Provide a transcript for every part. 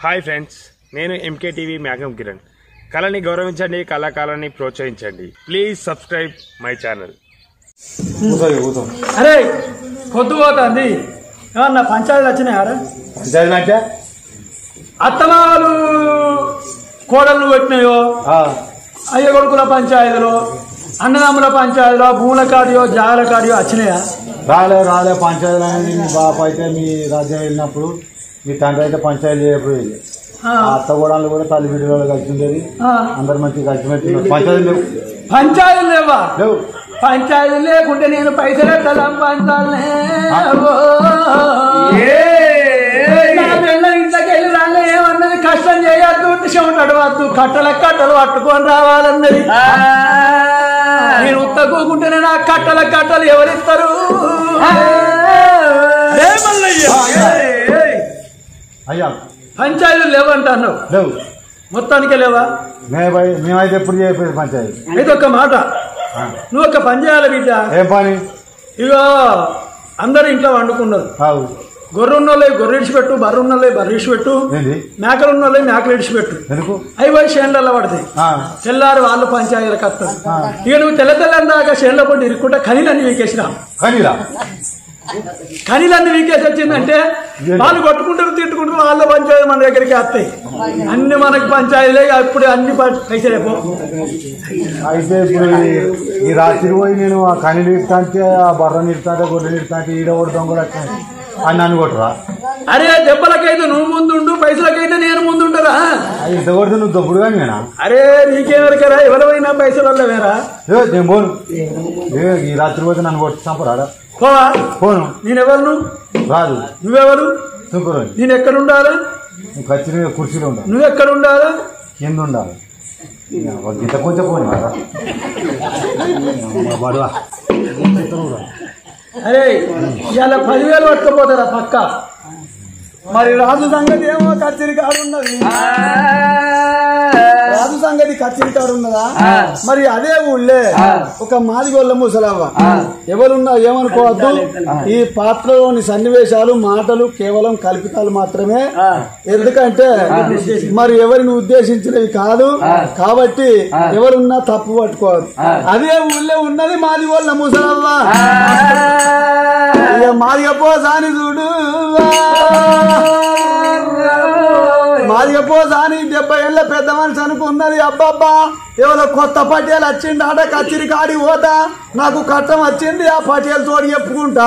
Hi friends నేను MK TV మ్యాగం కిరణ్ కళని గౌరవించండి కళాకారాన్ని ప్రోత్సహించండి ప్లీజ్ సబ్స్క్రైబ్ మై ఛానల్ కూర్చోయి కూర్చో అరే పొద్దు పోతుంది ఏమన్నా పంచాయతీలు వచ్చినాయారా పంచాయతీ అంటే అత్తమాలు కోడళ్ళు పెట్టినాయో అయ్య కొడుకుల పంచాయతీలో అన్నదమ్ముల పంచాయతీలో భూముల కాడియో జాగల కాడియో వచ్చినాయా రాలే రాలే పంచాయతీ అనేది మీ బాప అయితే మీ రాజ్యం వెళ్ళినప్పుడు మీ తండ్రి అయితే పంచాయతీ చేయకపోయేది ఆ, ఆ అత్త కూడా కూడా తల్లి బిడ్డలు కలిసి ఉండేది ఆ. అందరు మంచిగా కలిసి మెట్టి పంచాయతీ లేవు పంచాయతీలు లేవా లేవు పంచాయతీలు లేకుంటే నేను పైసలు ఎట్టలం పంచాలనే నా పిల్ల ఇంట్లోకి వెళ్ళి రాలే ఏమన్నది కష్టం చేయొద్దు చెమటడు వద్దు కట్టల కట్టలు పట్టుకొని రావాలన్నది నేను ఉత్తకోకుంటేనే నా కట్టల కట్టలు ఎవరిస్తారు ఏ మల్లయ్య? ఏయ్, అయ్యా పంచాయతీలు లేవంటాను లేవు మొత్తానికే లేవా మేమై మేమైతే ఎప్పుడు చేయకపోయేది పంచాయతీ అయితే ఒక మాట ఆ. నువ్వు ఒక పని చేయాలి బిడ్డ ఏం పని ఇగో అందరు ఇంట్లో వండుకున్నారు కావు గొర్రెన్నోళ్ళే గొర్రె ఇడిచిపెట్టు బర్రున్నోళ్ళే బర్రె ఇడిచిపెట్టు ఏంటి మేకలున్నోళ్ళే మేకలు ఇడిచిపెట్టు ఎందుకు అవి పోయి చేనులలో పడతాయి ఆ, తెల్లారు వాళ్ళు పంచాయతీలకు వస్తారు ఇక నువ్వు తెల్ల తెల్లని దాకా చేనులో పడి ఇరుక్కుంటా కనీలన్నీ వీకేసినా కనీరా కనీలన్నీ వీకేసి వచ్చిందంటే వాళ్ళు కొట్టుకుంటారు తిట్టుకుంటారు వాళ్ళ పంచాయతీ మన దగ్గరికి వస్తాయి అన్ని మనకి పంచాయతీలే అప్పుడు అన్ని పైసలే పో అయితే ఇప్పుడు ఈ- ఈ రాత్రి పోయి నేను ఆ కనీలు ఇడతా అంటే ఆ బర్రని ఇడతా అంటే గొర్రెలు ఇడతా అంటే ఈడ కొడతాం కూడా అని నన్ను కొట్టరా అరే దెబ్బలకైతే నువ్వు ముందుండు పైసలకైతే నేను ముందుండరా అది ఇంత కొడితే నువ్వు దొప్పుడు కానీ నేనా అరే నీకేవరికరా ఎవరైనా పైసలు వల్ల వేరా ఏ, నేను పోను ఏ, ఈ రాత్రి పోతే నన్ను కొట్టి చంపరాడా పోవా పోను నేనెవరు రాదు నువ్వెవరు తుంకురోని నేను ఎక్కడ ఉండాలా నువ్వు ఖచ్చితంగా కుర్చీలో ఉండాలి నువ్వు ఎక్కడ ఉండాలా కింద ఉండాలి ఒక గీత కొంచెం పోని రా బడువా అరే ఇవాళ పదివేలు పట్టుకపోతారా పక్క మరి రాజు సంగతి ఏమో కచ్చిరి కాడు ఉన్నది రాజు సంగతి కచ్చిరి కాడు ఉన్నదా మరి అదే ఊళ్ళే ఒక మాదిగొల్ల ముసలవ్వ ఎవరున్నా ఏమనుకోవద్దు ఈ పాత్రలోని సన్నివేశాలు మాటలు కేవలం కల్పితాలు మాత్రమే ఎందుకంటే మరి ఎవరిని ఉద్దేశించినవి కాదు కాబట్టి ఎవరున్నా తప్పు పట్టుకోవద్దు అదే ఊళ్ళో ఉన్నది మాదిగొల్ల ముసలవ్వ ఇక మాదిగ పోసాని చూడు మాదిగ పోసాని డెబ్బై ఏళ్ళ పెద్ద మనిషి అనుకున్నది అబ్బబ్బా ఎవరో కొత్త పటేలు వచ్చింది ఆడ కచ్చిరి కాడి పోతా నాకు కట్టం వచ్చింది ఆ పటేలు తోడు చెప్పుకుంటా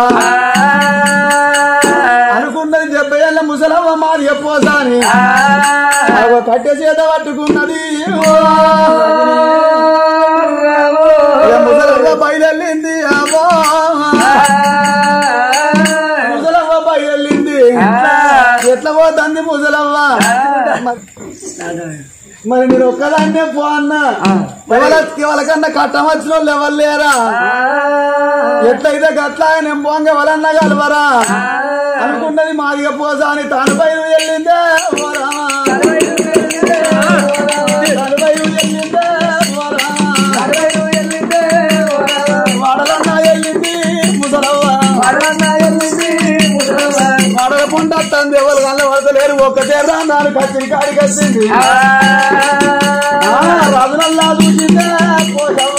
అనుకున్నది డెబ్బై ఏళ్ళ ముసలమ్మ మాదిగ పోసాని ఆగో కట్టె చేత పట్టుకున్నది ఇక ముసలమ్మ బయలుదేరింది అబ్బా ముసలవ్వ బయలుదేరింది ఎట్లా పోతుంది ముసలవ్వ మరి మీరు ఒక్కదాన్నే పో అన్న ఎవరికి ఎవరికన్నా కట్టం వచ్చిన వాళ్ళు ఎవరు లేరా ఎట్లయితే గట్లా నేను పోంగ ఎవరన్నా కలవరా అనుకున్నది మాదిగ పోసా అని తాను బయలు వెళ్ళిందే ఓ రామా. తాను బయలు వెళ్ళిందే ఓ రామా. వాడలన్నా వెళ్ళింది ముసలవ్వ వాడల పుంట వస్తుంది ఎవరు కళ్ళ పడతలేరు ఒక్కటే రా నాలుగు కత్తిరి కాడికి వచ్చింది ఆ, రాజునల్లా చూసిందే పోసవ్వ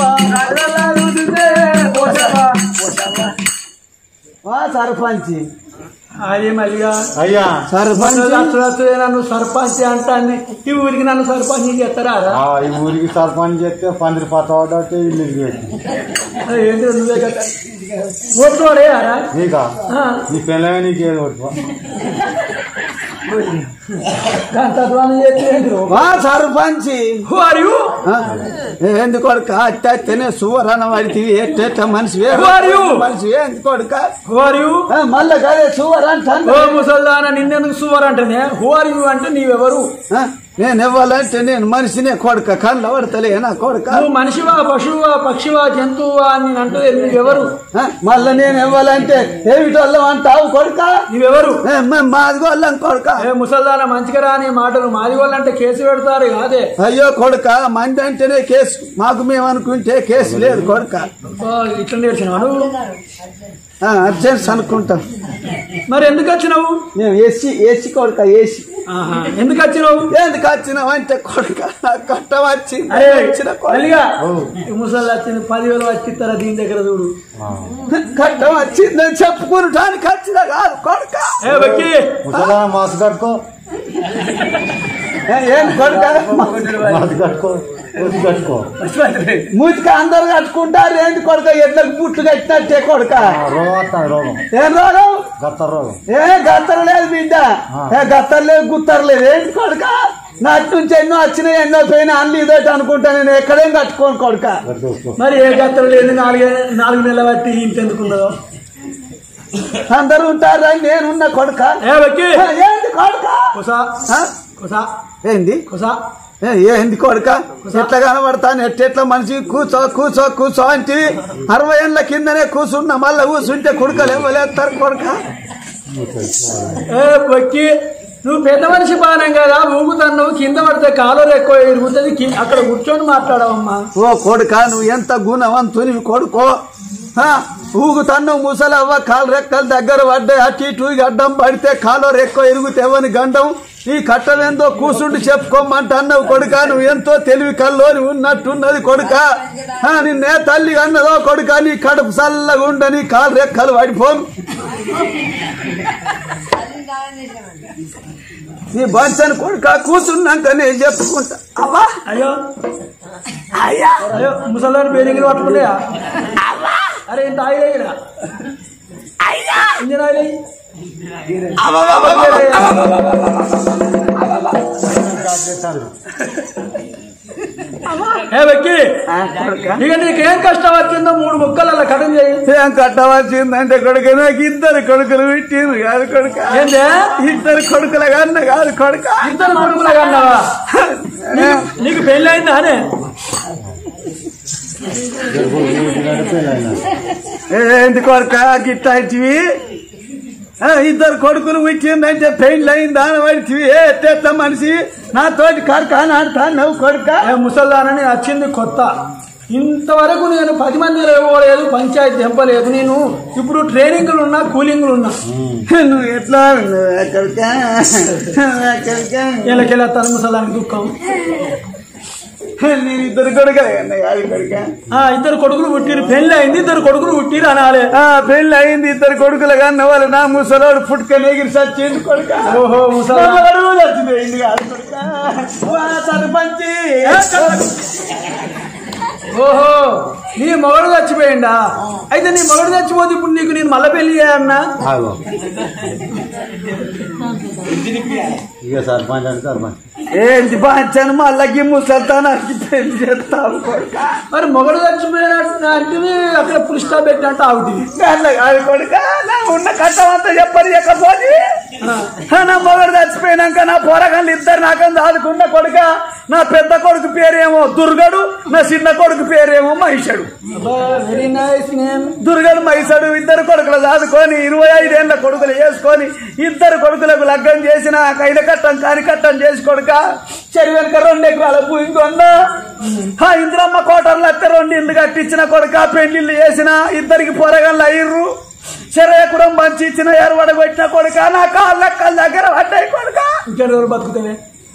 ఆ, సర్పంచి అదే మళ్ళీగా అయ్యా సర్పంచ్ నన్ను సర్పంచ్ అంటాన్ని ఈ ఊరికి నన్ను సర్పంచ్ చేస్తారా ఆ, ఈ ఊరికి సర్పంచ్ చేస్తే పందిరి పట్ట పడ్డట్టే ఇల్లు ఇరిగేది. ఏంటి నువ్వే కదా ఓట్లు పడేయారా నీకా ఆ, నీ పిల్లమే నీకేది కొట్టుకో దాని తత్వాన్ని చేస్తే ఏంటి రో? వా సర్పంచి Who are you? ఏంది కొడుక అట్టనే సువరణ వాడికి ఎట్ట మనిషి Who are you? మనిషి ఏంది కొడుక Who are you? మళ్ళా కదే సువర్ అంటాను ఓ ముసల్దాన నిన్నెందుకు సువర్ అంటేనే హూ ఆర్ యూ అంటే నీవెవరు ఆ, నేను ఇవ్వాలంటే నేను మనిషినే కొడుక కళ్ళ పడతలే నా కొడుక నువ్వు మనిషివా పశువా పక్షివా జంతువా అని నేను అంటే నువ్వెవరు ఆ, మళ్ళా నేను ఇవ్వాలంటే ఏమిటోళ్ళం అంటావు కొడుక నువ్వెవరు ఏ, మేము మాదిగోళ్ళం కొడుక ఏ ముసల్దాన మంచిగా రాని మాటలు మాది వాళ్ళంటే కేసు పెడతారు కాదే అయ్యో కొడుక మంది అంటేనే కేసు మాకు మేము అనుకుంటే కేసు లేదు కొడుక ఓ, ఇట్లా నేర్చినావు అర్జెంట్స్ అనుకుంటాం మరి ఎందుకు వచ్చినావు మేము ఏసీ ఏసీ కొడుక ఏసీ ఆహా. ఎందుకు వచ్చినావు ఎందుకు వచ్చినావు అంటే కొడుక నాకు కట్టం వచ్చింది అరే వచ్చిన కొడుక. మల్లిగా ఈ ముసలి వచ్చింది పదివేలు వచ్చిస్తారా దీని దగ్గర చూడు కట్టం వచ్చిందని చెప్పుకుంటానికి వచ్చిన కాదు కొడుక ఏ బక్కి ముసలా మాస్క్ కట్టుకో ఏ, ఏం కొడుక మాస్క్ కట్టుకో వచ్చి కట్టుకో మూతికి అందరు కట్టుకుంటారు ఏంటి కొడుక ఎడ్లకు పుట్లు కట్టినట్టే కొడుక ఆ, రోగం వస్తాను రోగం ఏం రోగం గత్త రోగం ఏ గత్తర లేదు బిడ్డ ఏ గత్తర లేదు గుత్తర లేదు ఏంటి కొడుక నట్టు నుంచి ఎన్నో వచ్చినాయి ఎన్నో పోయినా అన్ని ఇదోటి అనుకుంటా నేను ఎక్కడేం కట్టుకోను కొడుక కట్టుకో మరి ఏ గత్తలు లేదు నాలుగు నాలుగు నెలల బట్టి ఇంత ఎందుకున్నదో అందరూ ఉంటారా నేనున్న కొడుక ఏ బక్కి ఏ, ఏంటి కొడుక కుసా ఆ? కుసా ఏంది కుసా ఏ, ఏంది కొడుక ఎట్లా కనబడతాను ఎట్టెట్లా మనిషి కూర్చో కూర్చో కూర్చో అంటే అరవై ఏళ్ళ కిందనే కూర్చున్నా మళ్ళీ కూర్చుంటే కొడుకలు ఇవ్వలేస్తారు కొడుక ఏ బక్కి నువ్వు పెద్ద మనిషి బాణం కదా ఊగుతున్నావు కింద పడితే కాలర్ ఎక్కువ ఇరుగుతుంది కి- అక్కడ కూర్చొని మాట్లాడవమ్మా ఓ కొడుక నువ్వు ఎంత గుణవంతుని కొడుకో ఆ, ఊగుతన్ను ముసలవ్వ కాలు రెక్కలు దగ్గర పడ్డాయి అటు ఇటు గడ్డం పడితే కాలో రెక్కో ఇరుగుతేవని గండం ఈ కట్టలేందో కూసుండి చెప్పుకోమంటన్నావు కొడుక నువ్వు ఎంతో తెలివి కల్లోని ఉన్నట్టున్నది కొడుక ఆ, నిన్నే తల్లి అన్నదో కొడుక నీ కడుపు చల్లగా ఉండని కాలు రెక్కలు పడిపోను నీ బంచని కొడుక కూర్చున్నాక నేను చెప్పుకుంటా అవ్వా అయ్యో అయ్యా అయ్యో ముసలాన్ని బేరింగ్లు పట్టుకున్నాయా అరే ఇంత ఆయిల్ అయ్యిరా ఇంజన్ ఆయిల్ అయ్యి ఏ వెక్కి ఇక నీకేం కష్టం వచ్చిందో మూడు ముక్కలు అలా కథం చేయి ఏం కట్టవలసిందంటే కొడుకు నాకు ఇద్దరు కొడుకులు పెట్టింది కాదు కొడుక ఏందే ఇద్దరు కొడుకుల కన్నా కాదు కొడుక ఇద్దరు కొడుకులా కన్నావా నీకు పెళ్ళి అయిందా అనే ఏంటి కొడుక గిట్ట ఇచ్చివి ఆ, ఇద్దరు కొడుకులు వచ్చిందంటే పెయిన్ అయింది దాని పడిచివి ఏ ఎట్ట మనిషి నా తోటి కొడుక నాడుతా నువ్వు కొడుక ఏ ముసల్దానని వచ్చింది కొత్త ఇంతవరకు నేను పది మంది లేవలేదు పంచాయతీ తెంపలేదు నేను ఇప్పుడు ట్రైనింగ్లు ఉన్నా కూలింగ్లు ఉన్నా నువ్వు ఎట్లా నువ్వు ఎక్కడిక నువ్వు ఎక్కడిక వీళ్ళకెళ్ళా తన ముసల్దానికి దుఃఖం నేను ఇద్దరు కొడుకులు కన్నా కాదు కొడుక ఆ ఇద్దరు కొడుకులు పుట్టిరు పెళ్లి అయింది ఇద్దరు కొడుకులు పుట్టిరు అనాలే ఆ పెళ్లి అయింది ఇద్దరు కొడుకుల కన్నా వాళ్ళు నా ముసలోడు పుట్టుకొని ఎగిరి సచ్చింది కొడుక ఓహో ముసలా ముసలోడు చచ్చిపోయింది కాదు కొడుక వా సర్పంచి ఓహో నీ మొగడు చచ్చిపోయిందా అయితే నీ మొగడు చచ్చిపోతే ఇప్పుడు నీకు నేను మళ్ళీ పెళ్లి చేయన్నా ఆగో ఇక సర్పంచ్ అంటే సర్పంచ్ ఏంటి బాంచాను మళ్ళీ ముసల్తానానికి పెళ్లి చేస్తావు కొడుక మరి మొగడు చచ్చిపోయినట్టు అంటే అక్కడ పులి స్టాప్ పెట్టినట్టు ఆగుతుంది అట్లా కాదు కొడుక నా ఉన్న కట్టం అంతా చెప్పరు ఎక్కపోతే నా మొగడు చచ్చిపోయినాక నా పోరగాళ్ళు ఇద్దరు నాకని దాదుకున్న కొడుక నా పెద్ద కొడుకు పేరేమో దుర్గడు నా చిన్న కొడుకు పేరేమో మహిషుడు వెరీ నైస్ నేమ్ దుర్గడు మైసడు ఇద్దరు కొడుకులు దాదుకొని ఇరవై ఐదేళ్ల కొడుకులు వేసుకొని ఇద్దరు కొడుకులకు లగ్గం చేసిన కైల కట్టం కాని కట్టం చేసి కొడుక చెరి వెనక రెండు ఎకరాల భూమి కొందా ఆ ఇంద్రమ్మ కోటర్లు అత్తే రెండు ఇల్లు కట్టించిన కొడుక పెళ్లిళ్ళు చేసిన ఇద్దరికి పొరగళ్ళు అయ్యిర్రు చెరయకురం మంచి ఇచ్చిన ఎరవడ పెట్టిన కొడుక నా కాళ్ళ లెక్కల దగ్గర పడ్డాయి కొడుక ఇంకెవరు బతుకుతావే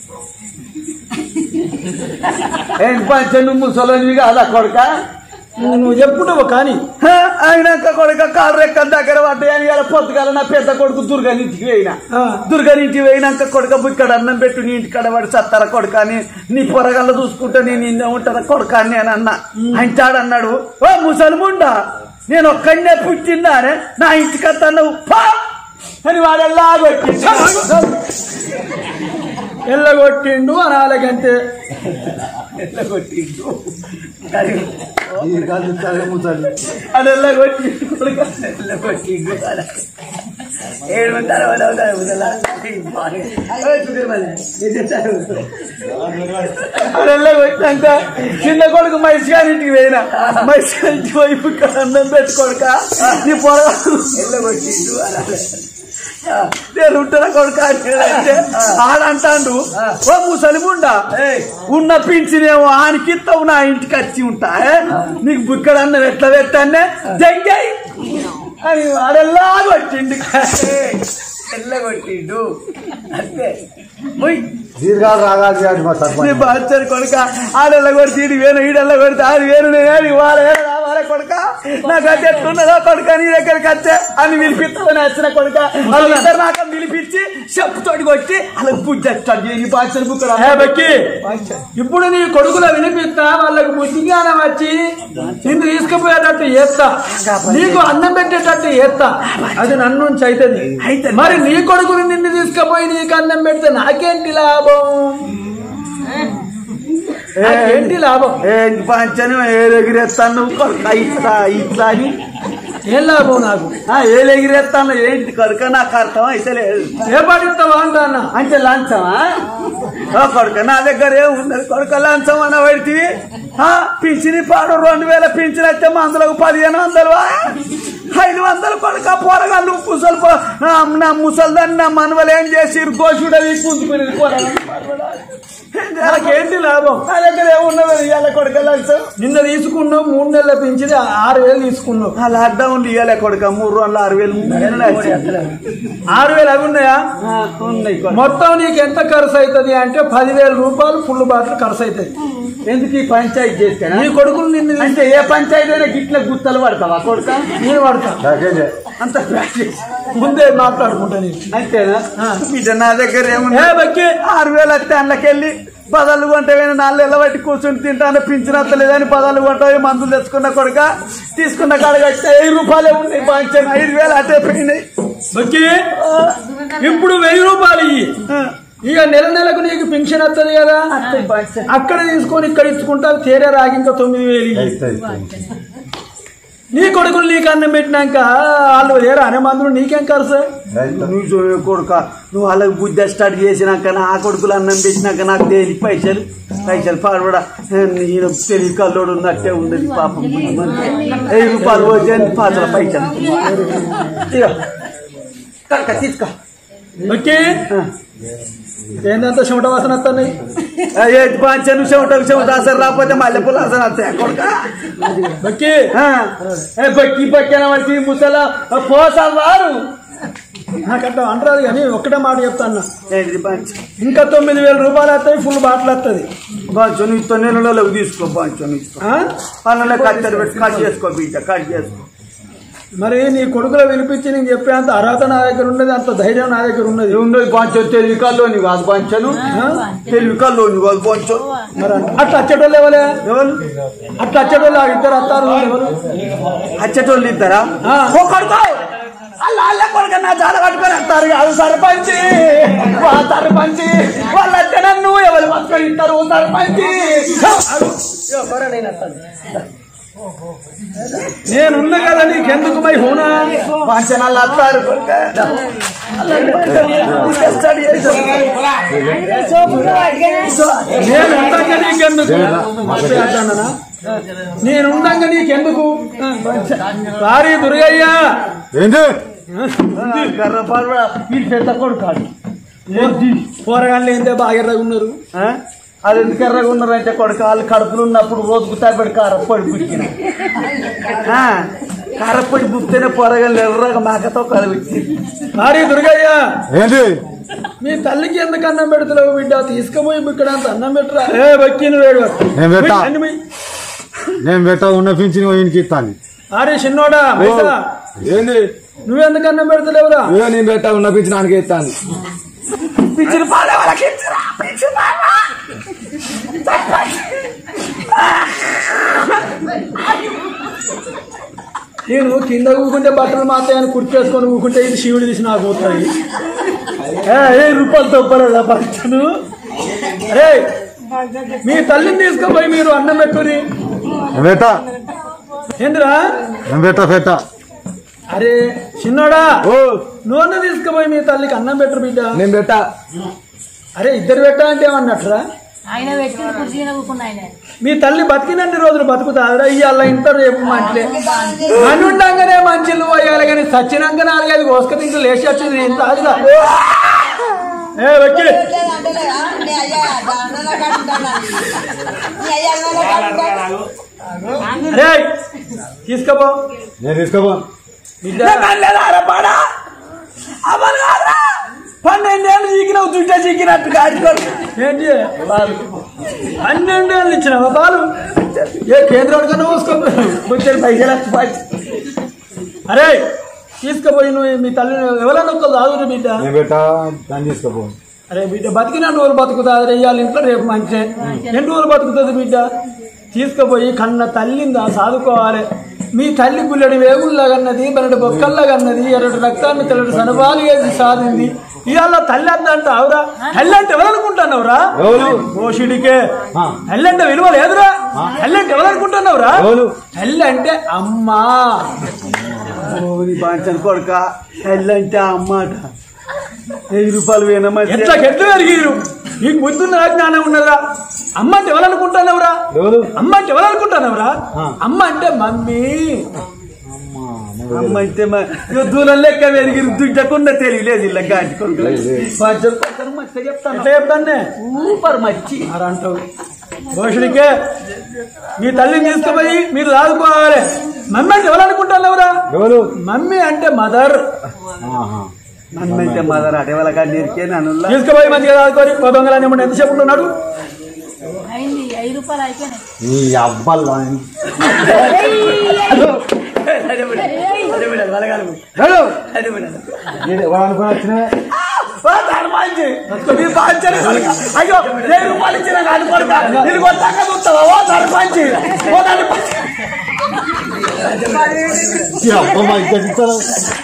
ఏంటి పంచను ముసలోనివి కాదా కొడుక నువ్వు చెప్పుకుంటావు కానీ హా, అయినాక కొడుక కాలు రెక్కల దగ్గర పడ్డాయని ఇలా పొద్దుగాల నా పెద్ద కొడుకు దుర్గానింటికి పోయినా ఆ. దుర్గానింటికి పోయినాక కొడుక ఇక్కడ అన్నం పెట్టు నీ ఇంటికాడ పడి సత్తారా కొడుక అని నీ పొరగల్ల చూసుకుంటే నేను ఇందే ఉంటారా కొడుక అని నేను అన్నా అంటాడన్నాడు ఓ ముసలిముండా నేను ఒక్కడనే పుట్టిందా అనే నా ఇంటికి అన్నావు పా అని వాడల్లా ఎల్లగొట్టిండు అనాలకంటే ఈ కాదు ఇస్తాడే ముసలి అదెల్లా కొట్టి కొడుక ఎల్లా కొట్టిండు ఏడుమంటారు అదెల్లా కొట్టినాక చిన్న కొడుకు మనిషి గారి ఇంటికి పోయినా మనిషి గారి ఇంటికి పోయి ఇక్కడ అన్నం పెట్టుకోడుక నీ పొరగాడు నేను ఉంటారా కొడుక అంటే ఆడంటాడు ఓ ముసలిముండా ఉన్న పింఛనేమో ఆనికిస్తావు నా ఇంటికి వచ్చి ఉంటా ఏ? నీకు బుక్కడ అన్నం ఎట్లా పెట్టానే జంగాయి అని వాడెల్లా కొట్టిండు ఎల్ల కొట్టిండు అంతే మొయ్ దీర్ఘాలు రాగాలి చేయాలి మా నీ సర్పంచ్ బాచ్చని కొడుక ఆడల్ల కొడితే ఈడు వేను ఈడల్ల కొడితే ఆడు వేను నేను వాళ్ళ వేను రావాలే కొడుక నాకు అది ఎట్లున్నదో కొడుక నీ దగ్గరికి వచ్చే అని పిలిపిస్తామని వచ్చిన కొడుక వాళ్ళిద్దరు నాకు పిలిపించి చెప్పుతోటి కొట్టి అలా పూజ చేస్తాడు నీ బాచ్చని బుక్ ఏ బక్కి ఇప్పుడు నీ కొడుకుల వినిపిస్తా వాళ్ళకు బుద్ధి జ్ఞానం వచ్చి నిన్ను తీసుకుపోయేటట్టు చేస్తా నీకు అన్నం పెట్టేటట్టు చేస్తా అది నన్ను నుంచి అవుతుంది మరి నీ కొడుకుని నిన్ను తీసుకుపోయి నీకు అన్నం పెడితే నాకేంటి లాభం నాకేంటి లాభం ఏంటి పంచని ఏ ఎగిరేస్తాను కొడుక ఇట్లా ఇట్లా అని ఏం లాభం నాకు ఆ, ఏ ఎగిరేస్తాను ఏంటి కొడుక నాకు అర్థం అయితే లేదు ఏ పాటిస్తావా అంటా అన్న అంటే లంచమా ఓ కొడుక నా దగ్గర ఏమున్నది కొడుక లంచం అన్న పెడితే పింఛని పాడు రెండు వేల పింఛన్ అయితే మందులకు పదిహేను వందలు ఐదు వందలు కొడుక పోరగాళ్ళు ముసలు పో- ఆ, నా ముసల్దాన్ని నా మనవలు ఏం చేసి గోషుడవి కుంచుకునేది నాకేంటి లాభం నా దగ్గర ఏమున్నది ఇవాళ కొడుక లంచం నిన్న తీసుకున్నావు మూడు నెలల పెంచింది ఆరు వేలు తీసుకున్నావు ఆ లాక్డౌన్ ఇవ్వలే కొడుక మూడు రోజులు ఆరు వేలు మూడు నెలలు వచ్చింది. ఆరు వేలు అవి ఉన్నాయా ఆ, ఉన్నాయి కొడుక. మొత్తం నీకు ఎంత ఖర్చు అవుతుంది అంటే పదివేల రూపాయలు ఫుల్ బాటిల్ ఖర్చు అవుతుంది ఎందుకు ఈ పంచాయతీ చేస్తానా నీ కొడుకులు నిన్ను తీసి- అంటే ఏ పంచాయతీ అయినా గిట్ల గుత్తలు పడతావా కొడుక నేను పడతా ప్యాకేజే అంత ప్రాక్టీస్ ముందే మాట్లాడుకుంటా నేను అంతేనా బిడ్డ నా దగ్గర ఏ ఏముంది బక్కి ఆరు వేలు వస్తే అందులోకెళ్ళి పదాలు కొంటవేనా నాలుగు నెలల బట్టి కూర్చొని తింటాను పింఛనత్తలేదని పదాలు కొంటాయి మందులు తెచ్చుకున్న కొడుక తీసుకున్న కాడ కట్టిన వెయ్యి రూపాయలే ఉన్నాయి పంచాను ఐదు వేలు అటే పోయినాయి బక్కి ఇప్పుడు వెయ్యి రూపాయలు ఇయ్యి ఇక నెల నెలకు నీకు పెన్షన్ వస్తుంది కదా అక్కడ తీసుకొని ఇక్కడ ఇచ్చుకుంటా తేరే రాగి ఇంకా తొమ్మిది వేలు ఇయ్యి. ఇస్తాయి నీ కొడుకులు నీకు అన్నం పెట్టినాక వాళ్ళు వేరే అనే మందులు నీకేం ఖర్చు నువ్వు చూడు కొడుక నువ్వు అలాగ బుద్ధి స్టార్ట్ చేసినాక నా కొడుకులు అన్నం పెట్టినాక నాకు దేని పైసలు పైసలు పాడబడ నేను తెలివి కల్లోడు ఉన్నట్టే ఉండదు పాపం వెయ్యి రూపాయలు పోతే పాతల పైసలు ఇదిగో. కనుక తీసుకో బక్కి ఏందంత చెమట వాసన వస్తున్నాయి ఏంటి పంచను చెమటకు చెమట అసలు రాకపోతే మల్లెపూలు అసలు వస్తాయి కొడుక బక్కి ఆ, ఏ బక్కి బక్కిన వాడికి ముసల పోసారు నాకంట అంటారు కానీ ఒక్కటే మాట చెప్తాను ఏంటి పంచ ఇంకా తొమ్మిది వేల రూపాయలు వస్తాయి ఫుల్ బాటిల్ వస్తుంది బాంచను ఇస్తో నెలలో తీసుకో బాంచను ఇస్తో ఆ? పనులే కట్టెలు పెట్టి కట్ చేసుకో బిడ్డ కట్ చేసుకో మరి నీ కొడుకులో వినిపించి నేను చెప్పేంత అర్హత నా దగ్గర ఉన్నది అంత ధైర్యం నా దగ్గర ఉన్నది ఉండదు బాంచను తెలివి కల్లోని కాదు బాంచను తెలివి కల్లోని కాదు బాంచను మరి అట్లా- అట్లా వచ్చేటోళ్ళు ఎవరే ఎవరు అట్లా వచ్చేటోళ్ళు ఆ ఇద్దరు వస్తారు ఎవరు అచ్చటోళ్ళు ఇద్దరా ఆ. ఒక్కడుకో అల్ల అల్ల కొడుక నా జాడ కట్టుకొని వస్తారు కాదు సర్పంచి వా సర్పంచి వాళ్ళు వచ్చే నన్ను ఎవరు పట్టుకొని ఇస్తారు సర్పంచి నేనున్నా కదా నీకెందుకు మై హోనా పంచనాలు వస్తారు కొడుక స్టడీ నేను ఉండంగా నీకెందుకు మస్తు అంటానా? నేను ఉండంగా నీకెందుకు సారీ దుర్గయ్య ఏంటి కర్ర పాడు వీడు పెద్ద కొడుకాడు పోరగాళ్ళు ఏంటే బాగా ఉన్నారు ఆ? అది ఎందుకు ఎర్రగా ఉన్నారంటే కొడుకు వాళ్ళు కడుపులు ఉన్నప్పుడు రోజుకు తాపడి కారప్పొడి బుక్కిన కారప్పొడి బుక్తేనే పొరగలు ఎర్రగా మేకతో కలిపి సారీ దుర్గయ్య ఏంటి మీ తల్లికి ఎందుకు అన్నం పెడతలేవు బిడ్డ తీసుకుపోయి ఇక్కడ అంత అన్నం పెట్టరా ఏ బక్కి నువ్వు ఏడు నేను పెట్టా. అన్ని పోయి. నేను పెట్ట ఉన్న పింఛన్ ఈయనకి ఇస్తాను అరే చిన్నోడా మైసా ఏంది నువ్వెందుకు అన్నం పెడతలేవురా ఇవో నేను పెట్టా ఉన్న పిచ్చి నాన్నకి ఇస్తాను పిచ్చిన పాడే వాళ్ళకి ఇచ్చిరా, పిచ్చిన పాడే. నేను కింద ఊకుంటే బట్టలు మాత్రమే కుర్చేసుకొని ఊకుంటే ఇది శివుడు తీసి నాకు పోతాయి ఏ, ఏ రూపాయలు తప్పలేదా పంచను అరే మీ తల్లిని తీసుకుపోయి మీరు అన్నం పెట్టుకుని నేను పెట్ట ఏందిరా నేను పెట్ట పెట్ట అరే చిన్నోడా ఓ నువ్వు తీసుకుపోయి మీ తల్లికి అన్నం పెట్టరు బిడ్డ నేను పెట్టా అరే ఇద్దరు పెట్టా అంటే ఏమన్నట్రా ఆయన పెట్టిన కుర్చీ నవ్వుకున్న ఆయన మీ తల్లి బతికినన్ని రోజులు బతుకుతారా ఇవాళ ఇంటర్ రేపు మంటలే అని ఉండంగానే మంచిలు పోయాలి కానీ సచ్చినాక నాలుగైదు కోసుక తింటూ లేచి వచ్చింది ఇంత అదిగా ఏ వచ్చి అరే తీసుకోపో నేను తీసుకోపో బిడ్డ నా కళ్ళేదారా పాడా? అమలు కాదురా. పన్నెండేళ్ళు చీకినావు చుట్టా చీకినట్టు కాచుకోడు ఏంటి పన్నెండు ఏళ్ళు ఇచ్చినావా బాలు ఏ కేంద్రాడు కన్నా పోసుకోపోయావు కొంచెం పైసలు వచ్చి పచ్చి. అరే తీసుకుపోయి నువ్వు మీ తల్లి ఎవరన్నా ఒక్కరు ఆదురు బిడ్డ నేను పెట్టా దాన్ని తీసుకోపో అరే బిడ్డ బతికిన రోజులు బతుకుతుంది అరే ఇవాళ ఇంట్లో రేపు మంచి ఎన్ని రోజులు బతుకుతుంది బిడ్డ తీసుకుపోయి కన్న తల్లిందా సాదుకోవాలి మీ తల్లి గుల్లడి వేగుల్లాగన్నది బరడు బొక్కల్లాగన్నది ఎరడు రక్తాన్ని తెల్లడు సనబాలు వేసి సాధింది ఇవాళ తల్లి అందంట అవురా తల్లి అంటే ఎవరనుకుంటున్నావురా ఓషిడికే ఆ. తల్లి అంటే విలువ లేదురా తల్లి అంటే ఎవరనుకుంటున్నావురా ఎవరు? తల్లి అంటే అమ్మా ఓరి బాంచన్ కొడుక ఎల్లంటే అమ్మాట వెయ్యి రూపాయలు వేనమ్మా ఎట్లా ఎట్లా పెరిగిరు నీకు ముందున్న జ్ఞానం ఉన్నదా అమ్మ అంటే ఎవరనుకుంటున్నావురా ఎవరు అమ్మ అంటే ఎవరనుకుంటున్నావురా అమ్మ అంటే మమ్మీ అమ్మ అయితే దూరం లెక్క పెరిగి దుడ్డకుండా తెలియలేదు ఇలా గాడి కొడుకు బాంచన్ కొడుకు మచ్చ చెప్తాను ఎట్లా చెప్తానే సూపర్ మచ్చి మరి అంటావు దోషుడికే మీ తల్లిని తీసుకుపోయి మీరు రాదుకోవాలి మమ్మీ అంటే ఎవరనుకుంటున్నావురా ఎవరు మమ్మీ అంటే మదర్ ఆహా. నన్నంటే మదర్ అడవల కానీ నేర్కే నన్ను తీసుకుపోయి మంచిగా రాదుకోరి ఓ దొంగలని ఏమన్నా ఎంతసేపు ఉంటున్నాడు అయింది ఐదు రూపాయలు అయిపోయినాయి నీ అబ్బాలు ఎవరు అనుకుని వచ్చినా అయ్యో వెయ్యి రూపాయలు ఇచ్చిన కాదు కొడుక నేను కొత్తగా చూస్తావా ఓ సర్పంచ్ ఓ సర్పంచ్ ఈ అబ్బా మా ఇద్దరు ఇస్తారు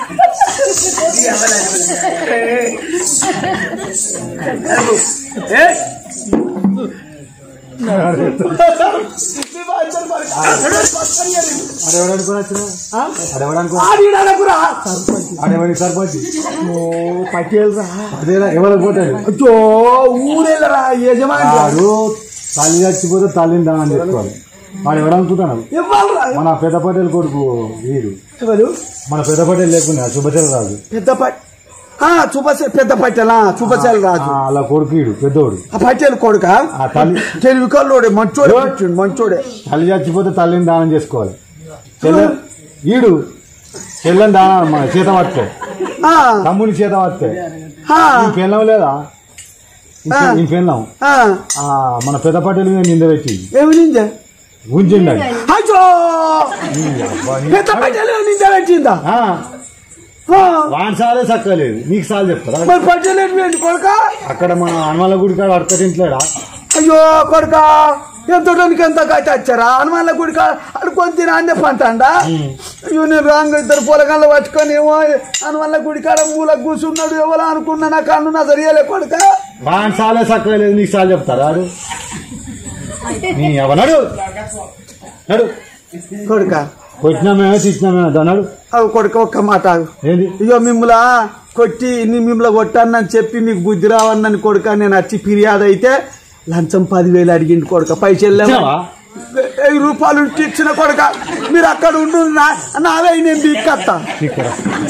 అడెవడు అనుకుని వచ్చినా అడెవడు అనుకుని అడెవడి సర్పంచ్ పట్టేళ్ళరా అదేరా ఎవరు పోతాడు అచ్చో ఊరెళ్ళరా యజమాని వాడు తల్లి చచ్చిపోతే తల్లిని దానం చేసుకోవాలి వాడు ఎవడు అనుకుంటున్నాడు ఇవ్వాలరా మన పెద్ద పటేల్ కొడుకు వీడు ఎవరు మన పెద్ద పటేల్ లేకుండా శుభచల రాజు పెద్ద పట్ ఆ చుపసే పెద్ద పట్టెలా చుపసేలు రాజు ఆ, అలా కొడుకు వీడు పెద్దోడు ఆ పట్టేలు కొడుక ఆ తల్లి తెలివి కల్లోడే మంచోడే వచ్చిండు మంచోడే తల్లి చచ్చిపోతే తల్లిని దానం చేసుకోవాలి చెల్ల ఈడు చెల్లని దానం మన చేత పట్టే ఆ, తమ్ముని చేత పట్టే ఆ, ఈ పెళ్ళం లేదా ఈ పెళ్ళం ఆ, ఆ, మన పెద్ద పటేల్ మీద నింద పెట్టి ఏమి నింజ ఉంచిండి అచ్చో పెద్ద పట్టేలు నింజ పెట్టిందా ఆ, వాడి సాలే చక్కలేదు నీకు సాలు చెప్తారా మరి పట్టేలు ఏంటి కొడుక అక్కడ మన హనుమాల గుడి కాడ అడకటించలేడా అయ్యో కొడుక ఎంతోటానికి ఎంత కట్టి వచ్చారా హనుమాన్ల గుడిక అడుకొని తిన అన్నే పంటండా అయ్యో నేను రాంగ ఇద్దరు పొలగాళ్ళు పట్టుకొని ఏమో హనుమాన్ల గుడికాడ మూల కూర్చున్నాడు ఎవరో అనుకున్నా నా కన్ను నా సరియలే కొడుక వాడి సాలే చక్కలేదు నీకు సాలు చెప్తారా వాడు నీ ఎవనాడు నడు కొడుక కొట్టినామేమో తిట్టినామేమో దన్నాడు అవి కొడుక ఒక్క మాట ఆగు. ఏంది ఇగో మిమ్మల కొట్టి నీ మిమ్మల్ని కొట్టానని చెప్పి మీకు బుద్ధి రావన్నని కొడుక నేను వచ్చి ఫిర్యాదు అయితే లంచం పదివేలు అడిగింది కొడుక పైసలు ఇచ్చావా? వెయ్యి రూపాయలు ఉంటే ఇచ్చిన కొడుక మీరు అక్కడ ఉండు నా- నావే నేను బీక్కత్తా ఇక్కడ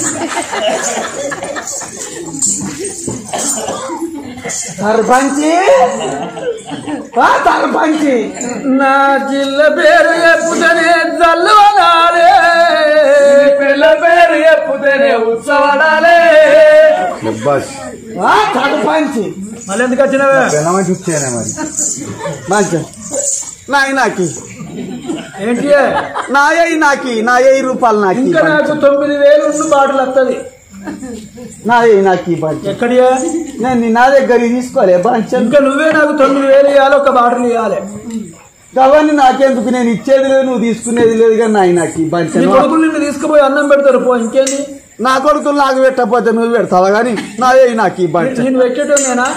సర్పంచి ఆ సర్పంచి నా జిల్ల పేరు ఎప్పుతనే జల్లువనాలే పిల్ల పేరు ఎప్పుతనే ఉత్సవనాలే బస్ ఆ సర్పంచి మళ్ళీ ఎందుకు వచ్చినవే పెళ్ళమని చూస్తేనే మరి మంచి నాయి నాకి ఏంటి నాయై నాకి నా వెయ్యి రూపాయలు నాకి ఇంకా నాకు తొమ్మిది వేలు ఉండు బాటలు వస్తుంది నాయై నాకి బంచ్ ఎక్కడియా నేను నీ నా దగ్గర తీసుకోలే బంచ్ ఇంకా నువ్వే నాకు తొమ్మిది వేలు ఇవ్వాలి ఒక బాటలు ఇవ్వాలి అవన్నీ నాకెందుకు నేను ఇచ్చేది లేదు నువ్వు తీసుకునేది లేదు కానీ నాయి నాకి బంచ్ నీ కొడుకులు నిన్ను తీసుకుపోయి అన్నం పెడతారు పో ఇంకేంది నా కొడుకులు నాకు పెట్టకపోతే నువ్వు పెడతావా కానీ నా వెయ్యి నాకి బంచ్ నేను పెట్టేటో నేనా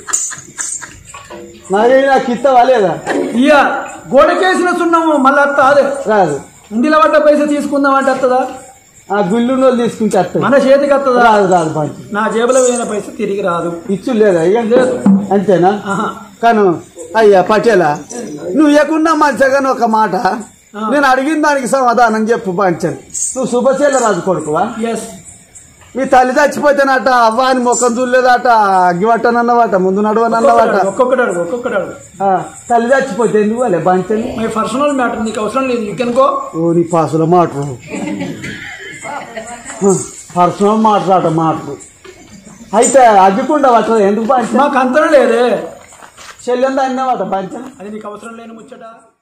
నా వెయ్యి నాకు ఇస్తావా లేదా ఇయ్య గోడకేసిన సున్నము మళ్ళీ వస్తా అదే రాదు ఇంటిలో పడ్డ పైసలు తీసుకుందాం అంటే వస్తుందా ఆ గుళ్ళు వాళ్ళు తీసుకుంటే వస్తుంది మన చేతికి వస్తుందా రాదు రాదు బంచ్ నా జేబులో పోయిన పైసలు తిరిగి రాదు ఇచ్చు లేదా అయ్యా లేదు అంతేనా ఆహా. కాను అయ్యా పటేలా నువ్వు ఇవ్వకుండా మంచిగానే ఒక మాట నేను అడిగిన దానికి సమాధానం చెప్పు పంచని నువ్వు శుభశీల రాజు కొడుకువా ఎస్ మీ తల్లి చచ్చిపోతేనట అవ్వ అని ముఖం చూడలేదట అగ్గివట్టనన్నవాట ముందు నడవనన్నవాట ఒక్కొక్కటి అడుగు ఒక్కొక్కటి అడుగు ఆ, తల్లి చచ్చిపోతే ఎందుకు వాళ్ళే బంచని మై పర్సనల్ మ్యాటర్ నీకు అవసరం లేదు యూ కెన్ గో ఓ నీ పాసుల మాటలు పర్సనల్ మాట్లాడ మాటలు అయితే అగ్గికుండా పట్టదు ఎందుకు పంచ మాకు అంతరం లేదే చెల్లెందా అన్నమాట పంచ అది నీకు అవసరం లేని ముచ్చట